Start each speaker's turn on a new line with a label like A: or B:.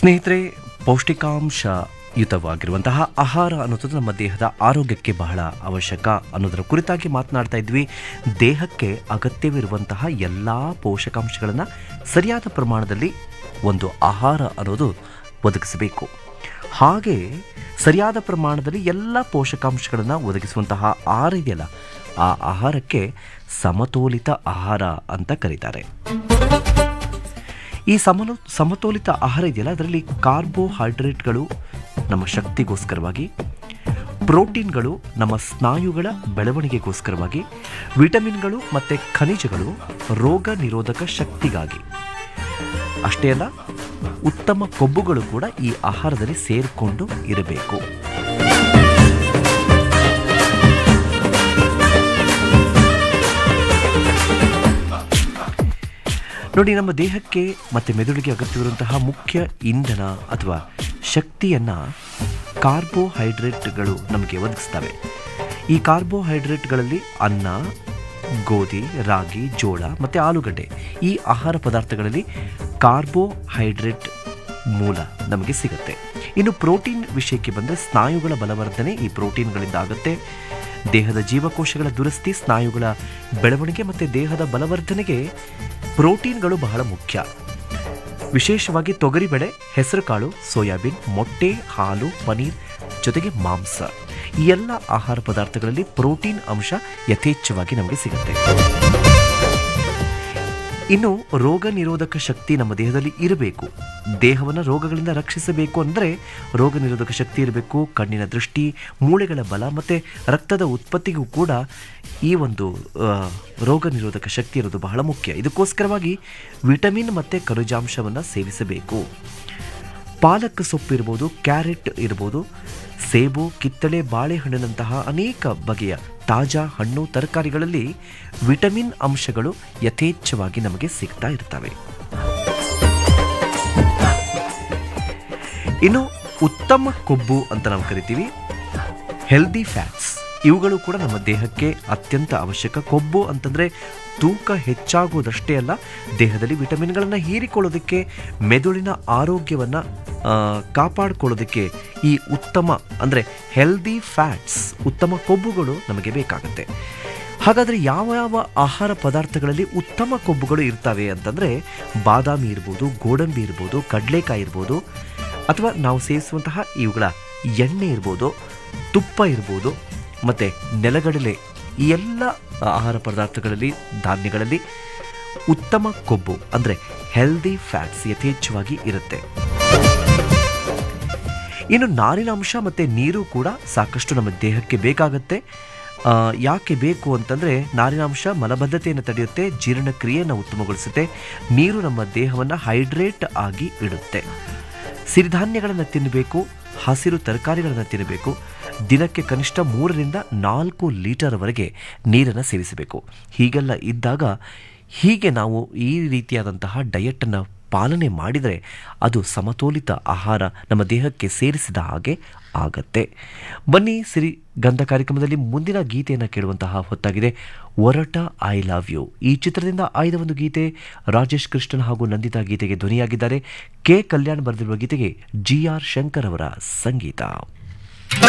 A: ಸ್ನೇಹಿತರೆ ಪೌಷ್ಟಿಕಾಂಶ ಯುತವಾಗಿರುವಂತಹ ಆಹಾರ ಅನ್ನೋದು ನಮ್ಮ ದೇಹದ ಆರೋಗ್ಯಕ್ಕೆ ಬಹಳ ಅವಶ್ಯಕ ಅನ್ನೋದರ ಕುರಿತಾಗಿ ಮಾತನಾಡ್ತಾ ಇದ್ವಿ ದೇಹಕ್ಕೆ ಅಗತ್ಯವಿರುವಂತಹ ಎಲ್ಲ ಪೋಷಕಾಂಶಗಳನ್ನು ಸರಿಯಾದ ಪ್ರಮಾಣದಲ್ಲಿ ಒಂದು ಆಹಾರ ಅನ್ನೋದು ಒದಗಿಸಬೇಕು ಹಾಗೆ ಸರಿಯಾದ ಪ್ರಮಾಣದಲ್ಲಿ ಎಲ್ಲ ಪೋಷಕಾಂಶಗಳನ್ನು ಒದಗಿಸುವಂತಹ ಆಹಾರ ಇದೆಯಲ್ಲ ಆ ಆಹಾರಕ್ಕೆ ಸಮತೋಲಿತ ಆಹಾರ ಅಂತ ಕರೀತಾರೆ ಈ ಸಮನು ಸಮತೋಲಿತ ಆಹಾರ ಇದೆಯಲ್ಲ ಅದರಲ್ಲಿ ಕಾರ್ಬೋಹೈಡ್ರೇಟ್ಗಳು ನಮ್ಮ ಶಕ್ತಿಗೋಸ್ಕರವಾಗಿ ಪ್ರೋಟೀನ್ಗಳು ನಮ್ಮ ಸ್ನಾಯುಗಳ ಬೆಳವಣಿಗೆಗೋಸ್ಕರವಾಗಿ ವಿಟಮಿನ್ಗಳು ಮತ್ತು ಖನಿಜಗಳು ರೋಗ ನಿರೋಧಕ ಶಕ್ತಿಗಾಗಿ ಅಷ್ಟೇ ಅಲ್ಲ ಉತ್ತಮ ಕೊಬ್ಬುಗಳು ಕೂಡ ಈ ಆಹಾರದಲ್ಲಿ ಸೇರಿಕೊಂಡು ಇರಬೇಕು ನೋಡಿ ನಮ್ಮ ದೇಹಕ್ಕೆ ಮತ್ತು ಮೆದುಳಿಗೆ ಅಗತ್ಯವಿರುವಂತಹ ಮುಖ್ಯ ಇಂಧನ ಅಥವಾ ಶಕ್ತಿಯನ್ನು ಕಾರ್ಬೋಹೈಡ್ರೇಟ್ಗಳು ನಮಗೆ ಒದಗಿಸ್ತವೆ ಈ ಕಾರ್ಬೋಹೈಡ್ರೇಟ್ಗಳಲ್ಲಿ ಅನ್ನ ಗೋಧಿ ರಾಗಿ ಜೋಳ ಮತ್ತು ಆಲೂಗಡ್ಡೆ ಈ ಆಹಾರ ಪದಾರ್ಥಗಳಲ್ಲಿ ಕಾರ್ಬೋಹೈಡ್ರೇಟ್ ಮೂಲ ನಮಗೆ ಸಿಗುತ್ತೆ ಇನ್ನು ಪ್ರೋಟೀನ್ ವಿಷಯಕ್ಕೆ ಬಂದರೆ ಸ್ನಾಯುಗಳ ಬಲವರ್ಧನೆ ಈ ಪ್ರೋಟೀನ್ಗಳಿಂದ ಆಗುತ್ತೆ ದೇಹದ ಜೀವಕೋಶಗಳ ದುರಸ್ತಿ ಸ್ನಾಯುಗಳ ಬೆಳವಣಿಗೆ ಮತ್ತು ದೇಹದ ಬಲವರ್ಧನೆಗೆ ಪ್ರೋಟೀನ್ಗಳು ಬಹಳ ಮುಖ್ಯ ವಿಶೇಷವಾಗಿ ತೊಗರಿಬೇಳೆ ಹೆಸರುಕಾಳು ಸೋಯಾಬೀನ್ ಮೊಟ್ಟೆ ಹಾಲು ಪನೀರ್ ಜೊತೆಗೆ ಮಾಂಸ ಈ ಎಲ್ಲ ಆಹಾರ ಪದಾರ್ಥಗಳಲ್ಲಿ ಪ್ರೋಟೀನ್ ಅಂಶ ಯಥೇಚ್ಛವಾಗಿ ನಮಗೆ ಸಿಗುತ್ತೆ ಇನ್ನು ರೋಗ ನಿರೋಧಕ ಶಕ್ತಿ ನಮ್ಮ ದೇಹದಲ್ಲಿ ಇರಬೇಕು ದೇಹವನ್ನು ರೋಗಗಳಿಂದ ರಕ್ಷಿಸಬೇಕು ಅಂದರೆ ರೋಗ ನಿರೋಧಕ ಶಕ್ತಿ ಇರಬೇಕು ಕಣ್ಣಿನ ದೃಷ್ಟಿ ಮೂಳೆಗಳ ಬಲ ಮತ್ತು ರಕ್ತದ ಉತ್ಪತ್ತಿಗೂ ಕೂಡ ಈ ಒಂದು ಆ, ರೋಗ ನಿರೋಧಕ ಶಕ್ತಿ ಇರೋದು ಬಹಳ ಮುಖ್ಯ ಇದಕ್ಕೋಸ್ಕರವಾಗಿ ವಿಟಮಿನ್ ಮತ್ತು ಖನಿಜಾಂಶವನ್ನು ಸೇವಿಸಬೇಕು ಪಾಲಕ್ ಸೊಪ್ಪು ಇರ್ಬೋದು ಕ್ಯಾರೆಟ್ ಇರ್ಬೋದು ಸೇಬು ಕಿತ್ತಳೆ ಬಾಳೆಹಣ್ಣಿನಂತಹ ಅನೇಕ ಬಗೆಯ ತಾಜಾ ಹಣ್ಣು ತರಕಾರಿಗಳಲ್ಲಿ ವಿಟಮಿನ್ ಅಂಶಗಳು ಯಥೇಚ್ಛವಾಗಿ ನಮಗೆ ಸಿಗ್ತಾ ಇರ್ತವೆ ಇನ್ನು ಉತ್ತಮ ಕೊಬ್ಬು ಅಂತ ನಾವು ಕರಿತೀವಿ ಹೆಲ್ದಿ ಫ್ಯಾಟ್ಸ್ ಇವುಗಳು ಕೂಡ ನಮ್ಮ ದೇಹಕ್ಕೆ ಅತ್ಯಂತ ಅವಶ್ಯಕ ಕೊಬ್ಬು ಅಂತಂದರೆ ತೂಕ ಹೆಚ್ಚಾಗುವುದಷ್ಟೇ ಅಲ್ಲ ದೇಹದಲ್ಲಿ ವಿಟಮಿನ್ಗಳನ್ನು ಹೀರಿಕೊಳ್ಳೋದಕ್ಕೆ ಮೆದುಳಿನ ಆರೋಗ್ಯವನ್ನು ಕಾಪಾಡಿಕೊಳ್ಳೋದಕ್ಕೆ ಈ ಉತ್ತಮ ಅಂದರೆ ಹೆಲ್ದಿ ಫ್ಯಾಟ್ಸ್ ಉತ್ತಮ ಕೊಬ್ಬುಗಳು ನಮಗೆ ಬೇಕಾಗುತ್ತೆ ಹಾಗಾದರೆ ಯಾವ ಯಾವ ಆಹಾರ ಪದಾರ್ಥಗಳಲ್ಲಿ ಉತ್ತಮ ಕೊಬ್ಬುಗಳು ಇರ್ತವೆ ಅಂತಂದರೆ ಬಾದಾಮಿ ಇರ್ಬೋದು ಗೋಡಂಬಿ ಇರ್ಬೋದು ಕಡಲೆಕಾಯಿ ಇರ್ಬೋದು ಅಥವಾ ನಾವು ಸೇವಿಸುವಂತಹ ಇವುಗಳ ಎಣ್ಣೆ ಇರ್ಬೋದು ತುಪ್ಪ ಇರ್ಬೋದು ಮತ್ತು ನೆಲಗಡಲೆ ಈ ಎಲ್ಲ ಆಹಾರ ಪದಾರ್ಥಗಳಲ್ಲಿ ಧಾನ್ಯಗಳಲ್ಲಿ ಉತ್ತಮ ಕೊಬ್ಬು ಅಂದರೆ ಹೆಲ್ದಿ ಫ್ಯಾಟ್ಸ್ ಯಥೇಚ್ಛವಾಗಿ ಇರುತ್ತೆ ಇನ್ನು ನಾರಿನ ಅಂಶ ಮತ್ತು ನೀರು ಕೂಡ ಸಾಕಷ್ಟು ನಮ್ಮ ದೇಹಕ್ಕೆ ಬೇಕಾಗತ್ತೆ ಆ, ಯಾಕೆ ಬೇಕು ಅಂತಂದರೆ ನಾರಿನಾಂಶ ಮಲಬದ್ಧತೆಯನ್ನು ತಡೆಯುತ್ತೆ ಜೀರ್ಣಕ್ರಿಯೆಯನ್ನು ಉತ್ತಮಗೊಳಿಸುತ್ತೆ ನೀರು ನಮ್ಮ ದೇಹವನ್ನು ಹೈಡ್ರೇಟ್ ಆಗಿ ಇಡುತ್ತೆ ಸಿರಿಧಾನ್ಯಗಳನ್ನು ತಿನ್ನಬೇಕು ಹಸಿರು ತರಕಾರಿಗಳನ್ನು ತಿನ್ನಬೇಕು ದಿನಕ್ಕೆ ಕನಿಷ್ಠ ಮೂರರಿಂದ ನಾಲ್ಕು ಲೀಟರ್ವರೆಗೆ ನೀರನ್ನು ಸೇವಿಸಬೇಕು ಹೀಗೆಲ್ಲ ಇದ್ದಾಗ ಹೀಗೆ ನಾವು ಈ ರೀತಿಯಾದಂತಹ ಡಯಟನ್ನು ಪಾಲನೆ ಮಾಡಿದರೆ ಅದು ಸಮತೋಲಿತ ಆಹಾರ ನಮ್ಮ ದೇಹಕ್ಕೆ ಸೇರಿಸಿದ ಹಾಗೆ ಆಗತ್ತೆ ಬನ್ನಿ ಸಿರಿ ಗಂಧ ಕಾರ್ಯಕ್ರಮದಲ್ಲಿ ಮುಂದಿನ ಗೀತೆಯನ್ನು ಕೇಳುವಂತಹ ಹೊತ್ತಾಗಿದೆ ಒರಟ ಐ ಲವ್ ಯು ಈ ಚಿತ್ರದಿಂದ ಆಯ್ದ ಒಂದು ಗೀತೆ ರಾಜೇಶ್ ಕೃಷ್ಣನ್ ಹಾಗೂ ನಂದಿತಾ ಗೀತೆಗೆ ಧ್ವನಿಯಾಗಿದ್ದಾರೆ ಕೆ ಕಲ್ಯಾಣ್ ಬರೆದಿರುವ ಗೀತೆಗೆ ಜಿ ಆರ್ ಶಂಕರ್ ಅವರ ಸಂಗೀತ